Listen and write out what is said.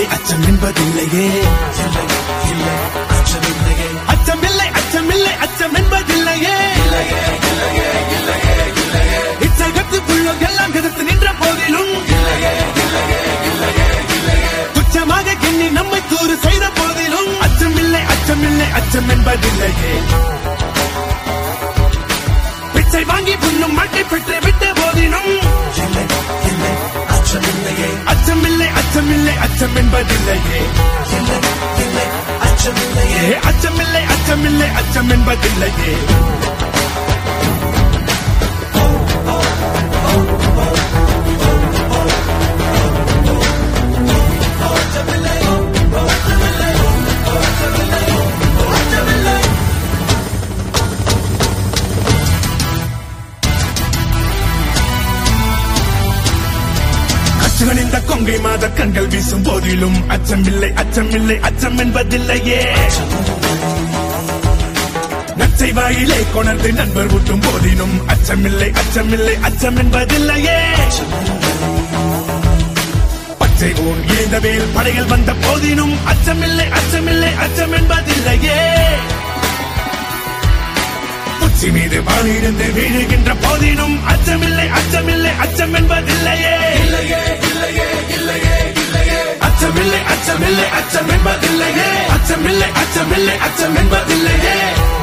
அச்சமில்லை அச்சம் என்பதில்லையே இல்லை, இல்லை, அச்சமில்லையே அச்சமில்லை அச்சமில்லை அச்சம் என்பதில்லையே இச்சகத்துக்குள்ள எல்லாம் எதிர்த்து நின்ற போதிலும் துச்சமாக எண்ணி நம்மை தூறு செய்த போதிலும் அச்சமில்லை அச்சமில்லை அச்சம் என்பதில்லையே பிச்சை வாங்கி புண்ணும் மட்டை பெற்று விட்ட போதிலும் இல்லை, இல்லை, அச்சமில்லையே அச்சமில்லை அச்சமில்லை அச்சம் என்பதில்லையே இல்லை, இல்லை, அச்சமில்லையே அச்சமில்லை அச்சமில்லை அச்சம் என்பதில்லையே அச்சுகள் இந்த கொங்கை மாத கண்கள் வீசும் போதிலும் அச்சமில்லை அச்சமில்லை அச்சம் என்பதில்லையே நச்சை வாயிலே கொணர்ந்து நண்பர் ஊட்டும் போதிலும் அச்சமில்லை அச்சமில்லை அச்சம் என்பதில்லையே பச்சை ஊன் ஏந்த வேல் படைகள் வந்த போதிலும் அச்சமில்லை அச்சமில்லை அச்சம் என்பதில்லையே உச்சி மீது வாழிருந்து வீழுகின்ற போதிலும் அச்சமில்லை அச்சமில்லை அச்சம் என்பதில்லையே அச்சமில்லை அச்சமில்லை அச்சம் என்பதில்லையே அச்சமில்லை அச்சமில்லை அச்சம் என்பதில்லையே